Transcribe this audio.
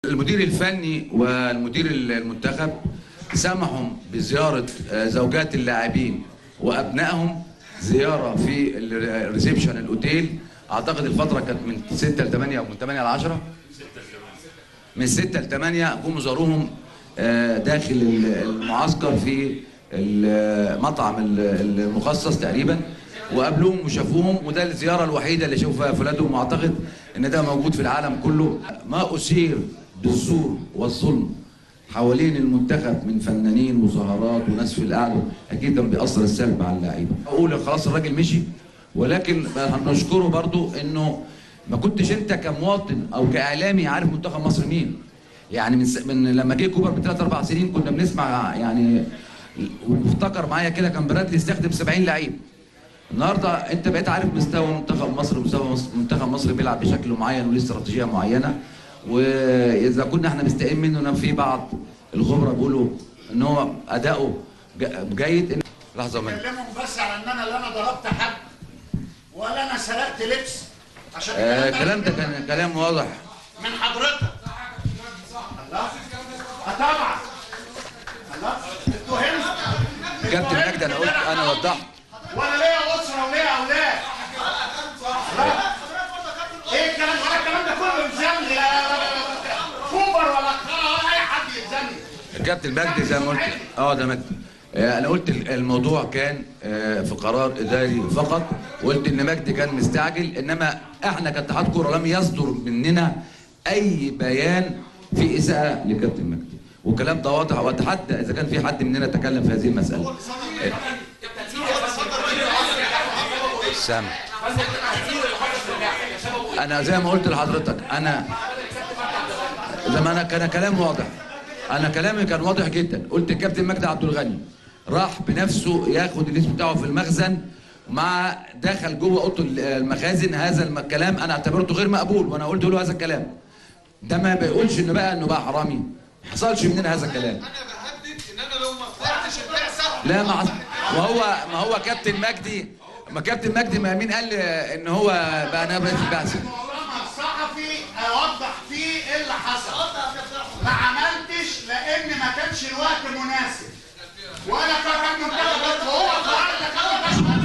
المدير الفني والمدير المنتخب سمحوا بزياره آه، زوجات اللاعبين وابنائهم زياره في الريسبشن الاوتيل اعتقد الفتره كانت من 6 ل 8 او من 8 ل 10 من 6 ل 8 قوموا زاروهم آه، داخل المعسكر في المطعم المخصص تقريبا وقابلوهم وشافوهم وده الزياره الوحيده اللي شافوا فيها اولادهم واعتقد ان ده موجود في العالم كله ما اثير بالزور والظلم حوالين المنتخب من فنانين وسهرات وناس في القعده اكيد كان بيأثر السلب على اللعيبه اقول خلاص الراجل مشي ولكن هنشكره برضو انه ما كنتش انت كمواطن او كاعلامي عارف منتخب مصر مين يعني من, س... من لما جه كوبر من ثلاث اربع سنين كنا بنسمع يعني وافتكر معايا كده كان برادلي استخدم 70 لعيب النهارده انت بقيت عارف مستوى منتخب مصر ومستوى منتخب مصر بيلعب بشكل معين وليه استراتيجيه معينه واذا كنا احنا مستائين منه ان في بعض الخبراء بيقولوا ان هو اداؤه جيد إن... لحظه من كلمهم بس على ان انا لا انا ضربت حد ولا انا سرقت لبس عشان آه الكلام ده كان كلام واضح من حضرتك الله آه طبعا الله اتهمت كابتن مجدي انا قلت انا وضحت ولا ليا اسره وليا اولاد ايه الكلام ولا الكلام ده كله يلزمني كوبر ولا ولا اي حد يلزمني الكابتن مجدي زي ما قلت اه ده مجدي انا قلت الموضوع كان في قرار اداري فقط وقلت ان مجدي كان مستعجل انما احنا كاتحاد كوره لم يصدر مننا اي بيان في اساءه لكابتن مجدي والكلام ده واضح واتحدى اذا كان في حد مننا تكلم في هذه المساله سامع انا زي ما قلت لحضرتك انا زي ما انا كان كلام واضح انا كلامي كان واضح جدا قلت الكابتن مجدي عبد الغني راح بنفسه ياخد الاسم بتاعه في المخزن مع دخل جوه اوضه المخازن هذا الكلام انا اعتبرته غير مقبول وانا قلت له هذا الكلام ده ما بيقولش انه بقى انه بقى حرامي ما حصلش مننا هذا الكلام انا بهدد ان انا لو ما طلعتش البعثه لا ما حصل ما هو ما هو كابتن مجدي ما كابتن مجدي ما مين قال ان هو بقى انا بقى في البعثه والله الصحفي اوضح فيه ايه اللي حصل ما عملتش لان ما كانش الوقت مناسب ولا كان منتخب وهو القرار ده كان